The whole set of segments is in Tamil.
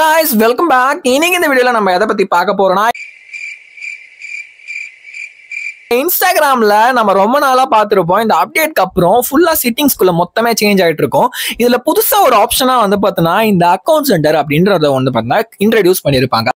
guys வெல்கம் பேக் இன்னைக்கு இந்த வீடியோல நம்ம எதை பத்தி பார்க்க போறோம்னா இன்ஸ்டாகிராம்ல நம்ம ரொம்ப நாளா பார்த்திருப்போம் இந்த அப்டேட்க்கு அப்புறம் ஃபுல்லா செட்டிங்ஸ்குள்ள மொத்தமே சேஞ்ச் ஆயிட்டு இருக்கும் இதுல புதுசா ஒரு ஆப்ஷனா வந்து பார்த்தோன்னா இந்த அக்கவுண்ட் சென்டர் அப்படின்றத வந்து பார்த்தீங்கன்னா இன்ட்ரடியூஸ் பண்ணியிருப்பாங்க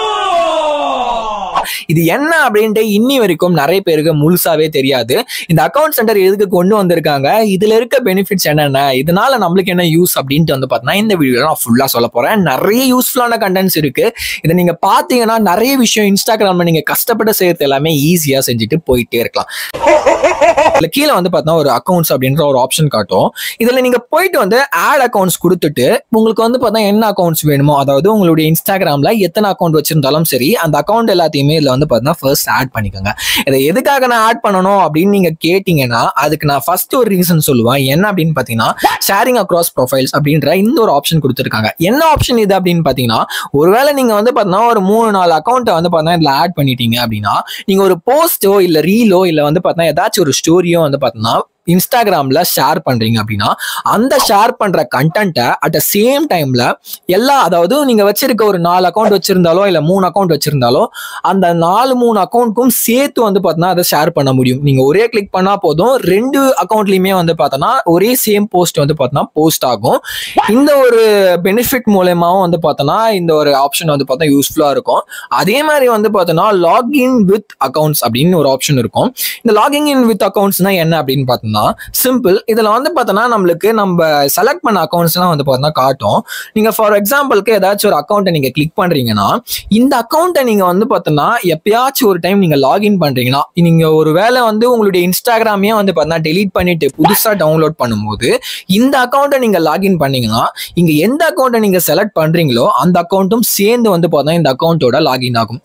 இது என்ன அப்படின்ட்டு இன்னி வரைக்கும் நிறைய பேருக்கு முழுசாவே தெரியாது இந்த அக்கவுண்ட் சென்டர் எதுக்கு கொண்டு வந்திருக்காங்க இதுல இருக்க பெனிஃபிட்ஸ் என்னென்ன இதனால நம்மளுக்கு என்ன யூஸ் அப்படின்ட்டு வந்து பார்த்தீங்கன்னா இந்த வீடியோ நான் ஃபுல்லா சொல்ல போறேன் நிறைய யூஸ்ஃபுல்லான கண்டென்ட்ஸ் இருக்கு இதை நீங்க பாத்தீங்கன்னா நிறைய விஷயம் இன்ஸ்டாகிராம்ல நீங்க கஷ்டப்பட்டு செய்யறது எல்லாமே ஈஸியா செஞ்சுட்டு போயிட்டே இருக்கலாம் இதுல கீழே வந்து பார்த்தீங்கன்னா ஒரு அக்கௌண்ட்ஸ் அப்படின்ற ஒரு ஆப்ஷன் காட்டும் இதுல நீங்க போயிட்டு வந்து ஆட் அக்கௌண்ட்ஸ் கொடுத்துட்டு உங்களுக்கு வந்து பார்த்தா என்ன அக்கௌண்ட்ஸ் வேணுமோ அதாவது உங்களுடைய இன்ஸ்டாகிராம்ல எத்தனை அக்கௌண்ட் வச்சிருந்தாலும் சரி அந்த அக்கௌண்ட் எல்லாத்தையுமே இதுல வந்து பார்த்தீங்கன்னா ஃபர்ஸ்ட் ஆட் பண்ணிக்கோங்க இதை எதுக்காக நான் ஆட் பண்ணணும் அப்படின்னு நீங்க கேட்டீங்கன்னா அதுக்கு நான் ஃபர்ஸ்ட் ஒரு ரீசன் சொல்லுவேன் என்ன அப்படின்னு பாத்தீங்கன்னா ஷேரிங் அக்ராஸ் ப்ரொஃபைல்ஸ் அப்படின்ற இந்த ஒரு ஆப்ஷன் கொடுத்துருக்காங்க என்ன ஆப்ஷன் இது அப்படின்னு பாத்தீங்கன்னா ஒருவேளை நீங்க வந்து பார்த்தீங்கன்னா ஒரு மூணு நாலு அக்கௌண்ட்டை வந்து பார்த்தீங்கன்னா இதுல ஆட் பண்ணிட்டீங்க அப்படின்னா நீங்க ஒரு போஸ்டோ இல்ல ரீலோ இல்ல வந்து பார்த்தீங்கன்னா ஏதாச்சும் ஒரு ஸ்டோரியோ வந்து பார்த்தீங்கன்னா இன்ஸ்டாகிராம்ல ஷேர் பண்றீங்க அப்படின்னா அந்த ஷேர் பண்ற கண்டென்ட்டை அட் த சேம் டைம்ல எல்லா அதாவது நீங்க வச்சிருக்க ஒரு நாலு அக்கௌண்ட் வச்சிருந்தாலோ இல்ல மூணு அக்கௌண்ட் வச்சிருந்தாலோ அந்த நாலு மூணு அக்கௌண்ட்க்கும் சேர்த்து வந்து பார்த்தோன்னா அதை ஷேர் பண்ண முடியும் நீங்க ஒரே கிளிக் பண்ணா போதும் ரெண்டு அக்கௌண்ட்லயுமே வந்து பார்த்தோன்னா ஒரே சேம் போஸ்ட் வந்து பார்த்தோன்னா போஸ்ட் ஆகும் இந்த ஒரு பெனிஃபிட் மூலயமாவும் வந்து பார்த்தோன்னா இந்த ஒரு ஆப்ஷன் வந்து பார்த்தா யூஸ்ஃபுல்லா இருக்கும் அதே மாதிரி வந்து பார்த்தோன்னா லாகின் வித் அக்கௌண்ட்ஸ் அப்படின்னு ஒரு ஆப்ஷன் இருக்கும் இந்த லாகின் இன் வித் அக்கௌண்ட்ஸ்னா என்ன அப்படின்னு பார்த்தோம்னா சிம்பிள் இதுல வந்து பார்த்தோன்னா நம்மளுக்கு நம்ம செலக்ட் பண்ண அக்கௌண்ட்ஸ்லாம் வந்து பார்த்தோன்னா காட்டும் நீங்க ஃபார் எக்ஸாம்பிளுக்கு ஏதாச்சும் ஒரு அக்கௌண்ட்டை நீங்க கிளிக் பண்றீங்கன்னா இந்த அக்கௌண்ட்டை நீங்க வந்து பார்த்தோன்னா எப்பயாச்சும் ஒரு டைம் நீங்க லாகின் பண்றீங்கன்னா நீங்க ஒரு வேளை வந்து உங்களுடைய இன்ஸ்டாகிராமே வந்து பார்த்தோன்னா டெலீட் பண்ணிட்டு புதுசா டவுன்லோட் பண்ணும்போது இந்த அக்கௌண்ட்டை நீங்க லாகின் பண்ணீங்கன்னா இங்க எந்த அக்கௌண்ட்டை நீங்க செலக்ட் பண்றீங்களோ அந்த அக்கௌண்ட்டும் சேர்ந்து வந்து பார்த்தா இந்த அக்கௌண்ட்டோட லாகின் ஆகும்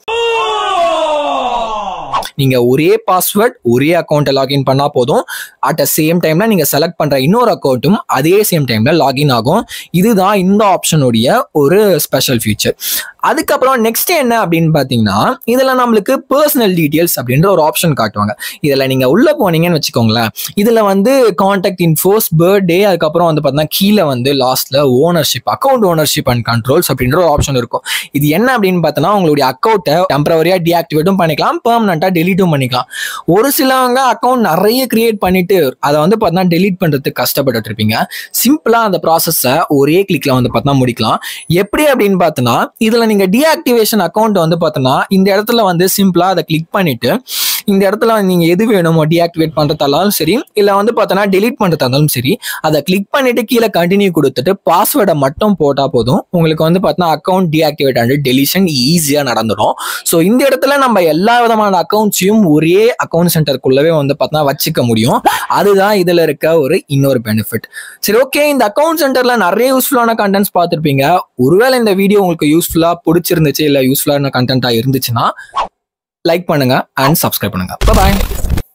நீங்க ஒரே பாஸ்வேர்ட் ஒரே அக்கௌண்ட்டை லாகின் பண்ணா போதும் அட் அ சேம் டைம்ல நீங்க செலக்ட் பண்ற இன்னொரு அக்கௌண்ட்டும் அதே சேம் டைம்ல லாகின் ஆகும் இதுதான் இந்த ஆப்ஷனுடைய ஒரு ஸ்பெஷல் ஃபீச்சர் அதுக்கப்புறம் நெக்ஸ்ட் என்ன அப்படின்னு பார்த்தீங்கன்னா இதுல நம்மளுக்கு பர்சனல் டீடைல்ஸ் அப்படின்ற ஒரு ஆப்ஷன் காட்டுவாங்க இதுல நீங்க உள்ள போனீங்கன்னு வச்சுக்கோங்களேன் இதுல வந்து கான்டாக்ட் இன்ஃபோஸ் பர்த்டே அதுக்கப்புறம் வந்து பார்த்தீங்கன்னா கீழே வந்து லாஸ்ட்ல ownership account ownership and controls அப்படின்ற ஒரு ஆப்ஷன் இருக்கும் இது என்ன அப்படின்னு பார்த்தோன்னா உங்களுடைய அக்கௌண்ட்டை டெம்பரவரியா டீஆக்டிவேட்டும் பண்ணிக்கலாம் பெர்மனண்டா டெலீட்டும் பண்ணிக்கலாம் ஒரு சிலவங்க அக்கௌண்ட் நிறைய கிரியேட் பண்ணிட்டு அதை வந்து பார்த்தீங்கன்னா டெலீட் பண்றதுக்கு கஷ்டப்பட்டுட்டு இருப்பீங்க சிம்பிளா அந்த ப்ராசஸை ஒரே கிளிக்ல வந்து பார்த்தீங்கன்னா முடிக்கலாம் எப்படி அப்படின்னு பார்த்தோன்னா இதுல நீங்க டீஆக்டிவேஷன் அக்கௌண்ட் வந்து பார்த்தோன்னா இந்த இடத்துல வந்து சிம்பிளா அதை கிளிக் பண்ணிட்டு இந்த இடத்துல நீங்க எது வேணுமோ டீஆக்டிவேட் பண்றதாலும் சரி இல்ல வந்து பார்த்தோன்னா டெலீட் பண்றதாலும் சரி அதை கிளிக் பண்ணிட்டு கீழே கண்டினியூ கொடுத்துட்டு பாஸ்வேர்டை மட்டும் போட்டா போதும் உங்களுக்கு வந்து பார்த்தோன்னா அக்கௌண்ட் டீஆக்டிவேட் அண்ட் டெலிஷன் ஈஸியா நடந்துடும் ஸோ இந்த இடத்துல நம்ம எல்லா விதமான அக்கௌண்ட்ஸையும் ஒரே அக்கௌண்ட் சென்டருக்குள்ளவே வந்து பார்த்தோன்னா வச்சுக்க முடியும் அதுதான் இதுல இருக்க ஒரு இன்னொரு பெனிஃபிட் சரி ஓகே இந்த அக்கௌண்ட் சென்டர்ல நிறைய யூஸ்ஃபுல்லான கண்டென்ட்ஸ் பார்த்துருப்பீங்க ஒருவேளை இந்த வீடியோ உங்களுக்கு யூஸ்ஃபுல்லா பிடிச்சிருந்துச்சு இல்ல யூஸ்ஃபுல்லான கண்டென்ட்டா இருந்துச்சுன்னா லைக் பண்ணுங்க அண்ட் சப்ஸ்கிரைப் பண்ணுங்க பாய்